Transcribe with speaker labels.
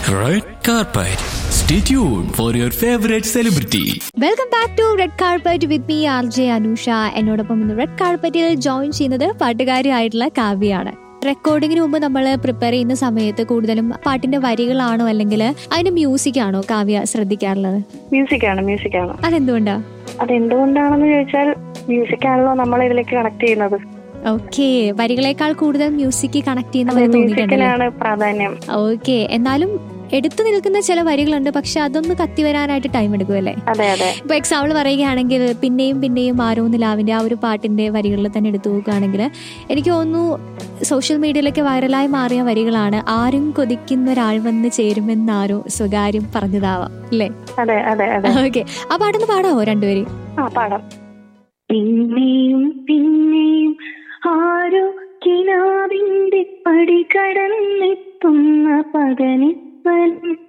Speaker 1: Red carpet. Stay tuned for your favorite celebrity.
Speaker 2: Welcome back to red carpet with me R J Anusha എന്നോടൊപ്പം ഇന്ന് red കാർപ്പറ്റിൽ join ചെയ്യുന്നത് പാട്ടുകാരിയായിട്ടുള്ള കാവ്യയാണ് റെക്കോർഡിങ്ങിന് മുമ്പ് നമ്മൾ prepare ചെയ്യുന്ന സമയത്ത് കൂടുതലും പാട്ടിന്റെ വരികളാണോ അല്ലെങ്കിൽ അതിന്റെ മ്യൂസിക് ആണോ കാവ്യ ശ്രദ്ധിക്കാറുള്ളത്
Speaker 3: മ്യൂസിക്കാണ് മ്യൂസിക്കാണ്
Speaker 2: അതെന്തുകൊണ്ടാ
Speaker 3: അതെന്തുകൊണ്ടാണെന്ന് ചോദിച്ചാൽ മ്യൂസിക്കാണല്ലോ നമ്മൾ ഇതിലേക്ക് കണക്ട് ചെയ്യുന്നത്
Speaker 2: ഓക്കെ വരികളെക്കാൾ കൂടുതൽ മ്യൂസിക് കണക്ട് ചെയ്യുന്ന
Speaker 3: അതെ
Speaker 2: പോലെ തോന്നിയിട്ടുണ്ടല്ലേ
Speaker 3: മ്യൂസിക്കിനാണ് പ്രാധാന്യം
Speaker 2: ഓക്കെ എന്നാലും എടുത്തു നിൽക്കുന്ന ചില വരികളുണ്ട് പക്ഷെ അതൊന്ന് കത്തി വരാനായിട്ട് ടൈം എടുക്കുമല്ലേ
Speaker 3: അതെ അതെ
Speaker 2: ഇപ്പൊ എക്സാമ്പിൾ പറയുകയാണെങ്കിൽ പിന്നെയും പിന്നെയും ആരോ നിലാവിന്റെ ആ ഒരു പാട്ടിന്റെ വരികളിൽ തന്നെ എടുത്തു നോക്കുകയാണെങ്കിൽ എനിക്ക് തോന്നുന്നു സോഷ്യൽ മീഡിയയിലൊക്കെ വൈറലായി മാറിയ വരികളാണ് ആരും കൊതിക്കുന്ന ഒരാൾ വന്ന് ചേരുമെന്നാരോ സ്വകാര്യം പറഞ്ഞതാവാം അല്ലേ
Speaker 3: അതെ അതെ അതെ
Speaker 2: ഓക്കെ ആ പാട്ടൊന്ന് പാടാവോ രണ്ടുപേരും
Speaker 3: ആ പാടാം പിന്നെയും പിന്നെയും ആരോ കിനാവിന്റെ പടി കടന്നെത്തുന്ന പകനിപ്പൻ